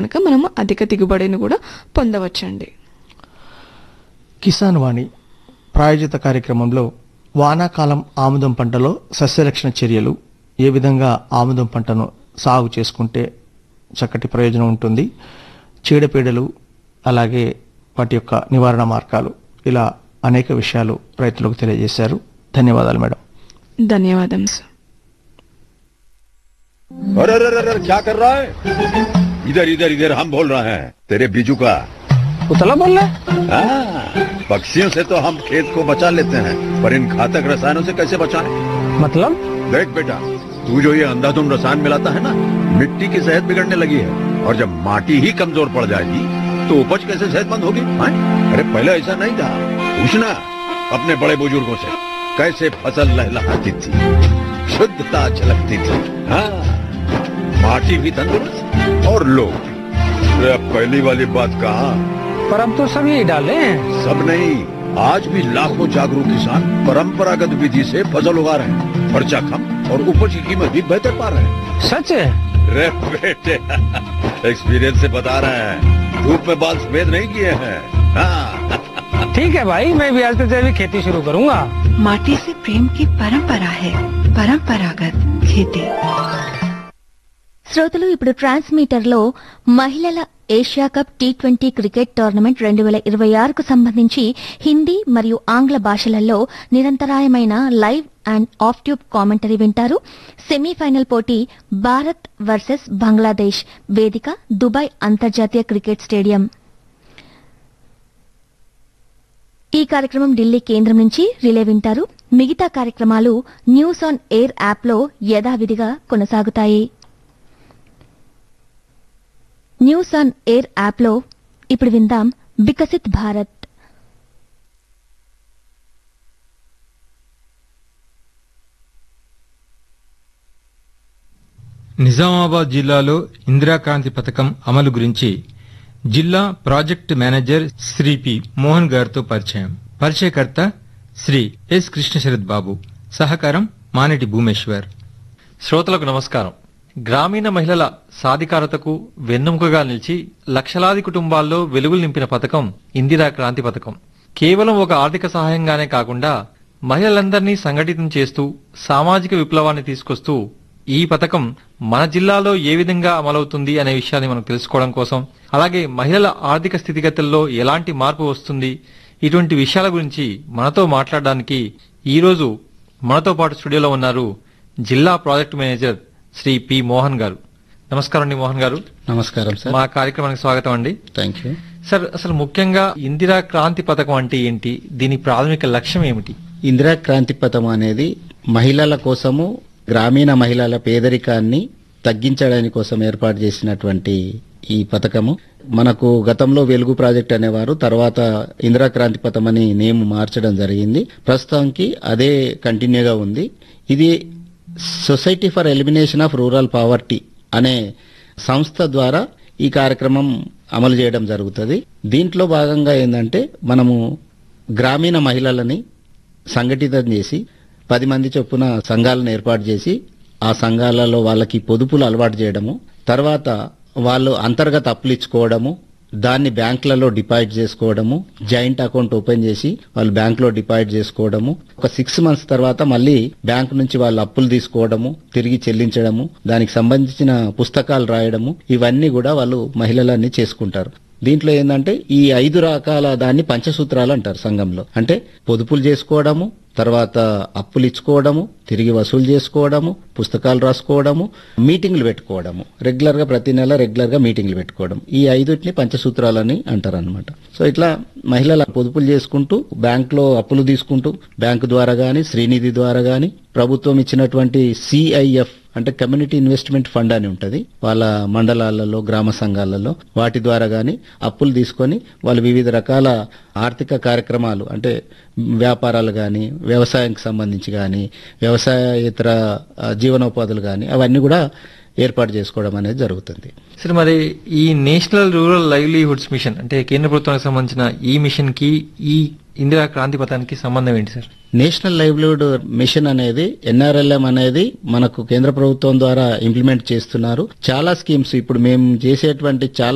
గనక మనము అధిక దిగుబడిని కూడా పొందవచ్చండి కిసాన్ వాణి ప్రాయోజిత కార్యక్రమంలో వానాకాలం ఆముదం పంటలో సస్యరక్షణ చర్యలు ఏ విధంగా ఆముదం పంటను సాగు చేసుకుంటే చక్కటి ప్రయోజనం ఉంటుంది చీడపీడలు అలాగే వాటి యొక్క నివారణ మార్గాలు ఇలా అనేక విషయాలు రైతులకు తెలియజేశారు ధన్యవాదాలు మేడం ధన్యవాదం సార్ अरे अरे अरे अरे, क्या कर रहा है इधर इधर इधर हम बोल रहे हैं तेरे बीजू का उतला बोल रहा है हाँ, पक्षियों से तो हम खेत को बचा लेते हैं पर इन घातक रसायनों से कैसे बचाएं? मतलब देख बेटा तू जो ये अंधाधुंध रसायन मिलाता है ना मिट्टी की सेहत बिगड़ने लगी है और जब माटी ही कमजोर पड़ जाएगी तो उपज कैसे सेहतमंद होगी हाँ? अरे पहले ऐसा नहीं था पूछना अपने बड़े बुजुर्गों से कैसे फसल लहलहाती थी शुद्धता झलकती थी हाँ माटी भी तंदुरुस्त और लोग भी अरे अब पहली वाली बात कहा पर अब तो सब यही डाले हैं सब नहीं आज भी लाखों जागरूक किसान परंपरागत विधि से फसल उगा रहे हैं खर्चा कम और उपज की कीमत भी बेहतर पा रहे हैं सच है रे बेटे एक्सपीरियंस से बता रहे हैं धूप में बाल सफेद नहीं किए हैं हाँ ठीक है भाई मैं भी आज से जैविक खेती शुरू करूंगा माटी से प्रेम की परंपरा है परंपरागत खेती శ్రోతలు ఇప్పుడు ట్రాన్స్మీటర్లో మహిళల Asia cup T twenty cricket tournament రెండు వేల ఇరవై ఆరుకు సంబంధించి హిందీ మరియు ఆంగ్ల భాషలలో నిరంతరాయమైన live and off tube commentary వింటారు సెమీఫైనల్ పోటీ భారత్ వర్సెస్ బంగ్లాదేశ్ వేదిక దుబాయ్ అంతర్జాతీయ క్రికెట్ స్టేడియం ఈ కార్యక్రమం ఢిల్లీ కేంద్రం నుంచి రిలే వింటారు మిగతా కార్యక్రమాలు న్యూస్ ఆన్ ఎయిర్ యాప్లో యథావిధిగా కొనసాగుతాయి న్యూస్ ఆన్ ఎయిర్ యాప్లో ఇప్పుడు విందాం వికసిత్ భారత్ నిజామాబాద్ జిల్లాలో ఇందిరాక్రాంతి పథకం అమలు గురించి జిల్లా project manager Sri P Mohan గారితో పరిచయం పరిచయకర్త శ్రీ ఎస్ కృష్ణశరత్ బాబు సహకారం మానటి భూమేశ్వర్ శ్రోతలకు నమస్కారం గ్రామీణ మహిళల సాధికారతకు వెన్నెముకగా నిలిచి లక్షలాది కుటుంబాల్లో వెలుగులు నింపిన పథకం ఇందిరా క్రాంతి పథకం కేవలం ఒక ఆర్థిక సహాయంగానే కాకుండా మహిళలందరినీ సంఘటితం చేస్తూ సామాజిక విప్లవాన్ని తీసుకొస్తూ ఈ పథకం మన జిల్లాలో ఏ విధంగా అమలవుతుంది అనే విషయాన్ని మనం తెలుసుకోవడం కోసం అలాగే మహిళల ఆర్థిక స్థితిగతుల్లో ఎలాంటి మార్పు వస్తుంది ఇటువంటి విషయాల గురించి మనతో మాట్లాడడానికి ఈరోజు మనతో పాటు స్టూడియోలో ఉన్నారు జిల్లా project manager Sri P Mohan garu నమస్కారం అండి మోహన్ గారు నమస్కారం సార్ మా కార్యక్రమానికి స్వాగతం అండి థ్యాంక్ యూ సార్ అసలు ముఖ్యంగా ఇందిరా క్రాంతి పథకం అంటే ఏంటి దీని ప్రాథమిక లక్ష్యం ఏమిటి ఇందిరా క్రాంతి పథకం అనేది మహిళల కోసము గ్రామీణ మహిళల పేదరికాన్ని తగ్గించడానికి కోసం ఏర్పాటు చేసినటువంటి ఈ పథకము మనకు గతంలో వెలుగు ప్రాజెక్ట్ అనేవారు తర్వాత ఇందిరా క్రాంతి పథకం అని నేమ్ మార్చడం జరిగింది ప్రస్తుతానికి అదే కంటిన్యూగా ఉంది ఇది society for elimination of rural poverty అనే సంస్థ ద్వారా ఈ కార్యక్రమం అమలు చేయడం జరుగుతుంది దీంట్లో భాగంగా ఏంటంటే మనము గ్రామీణ మహిళలని సంఘటితం చేసి పది మంది చొప్పున సంఘాలను ఏర్పాటు చేసి ఆ సంఘాలలో వాళ్ళకి పొదుపులు అలవాటు చేయడము తర్వాత వాళ్ళు అంతర్గత అప్పులు ఇచ్చుకోవడము దాన్ని బ్యాంకులలో డిపాజిట్ చేసుకోవడము జాయింట్ అకౌంట్ ఓపెన్ చేసి వాళ్ళు బ్యాంకులో డిపాజిట్ చేసుకోవడము ఒక సిక్స్ మంత్స్ తర్వాత మళ్ళీ బ్యాంక్ నుంచి వాళ్ళు అప్పులు తీసుకోవడము తిరిగి చెల్లించడము దానికి సంబంధించిన పుస్తకాలు రాయడము ఇవన్నీ కూడా వాళ్ళు మహిళలన్నీ చేసుకుంటారు దీంట్లో ఏంటంటే ఈ ఐదు రకాల దాన్ని పంచసూత్రాలు అంటారు సంఘంలో అంటే పొదుపులు చేసుకోవడము తర్వాత అప్పులు ఇచ్చుకోవడము తిరిగి వసూలు చేసుకోవడము పుస్తకాలు రాసుకోవడము మీటింగ్లు పెట్టుకోవడము రెగ్యులర్ గా ప్రతి నెల రెగ్యులర్ గా మీటింగ్లు పెట్టుకోవడం ఈ ఐదుటిని పంచసూత్రాలని అంటారు అనమాట సో ఇట్లా మహిళల పొదుపులు చేసుకుంటూ బ్యాంక్ లో అప్పులు తీసుకుంటూ బ్యాంకు ద్వారా గాని శ్రీనిధి ద్వారా గాని ప్రభుత్వం ఇచ్చినటువంటి సిఐఎఫ్ అంటే కమ్యూనిటీ ఇన్వెస్ట్మెంట్ ఫండ్ అని ఉంటది వాళ్ళ మండలాలలో గ్రామ సంఘాలలో వాటి ద్వారా గాని అప్పులు తీసుకొని వాళ్ళు వివిధ రకాల ఆర్థిక కార్యక్రమాలు అంటే వ్యాపారాలు గాని వ్యవసాయానికి సంబంధించి గాని వ్యవసాయేతర ఆ, జీవనోపాధులు గాని అవన్నీ కూడా ఏర్పాటు చేసుకోవడం అనేది జరుగుతుంది సార్ మరి ఈ నేషనల్ రూరల్ లైవ్లీహుడ్స్ మిషన్ అంటే కేంద్ర ప్రభుత్వానికి సంబంధించిన ఈ మిషన్ కి ఈ ఇందిరా క్రాంతి పథకానికి సంబంధం ఏంటి సార్ నేషనల్ లైవ్లీహుడ్ మిషన్ అనేది ఎన్ఆర్ఎల్ఎం అనేది మనకు కేంద్ర ప్రభుత్వం ద్వారా ఇంప్లిమెంట్ చేస్తున్నారు చాలా స్కీమ్స్ ఇప్పుడు మేము చేసేటువంటి చాలా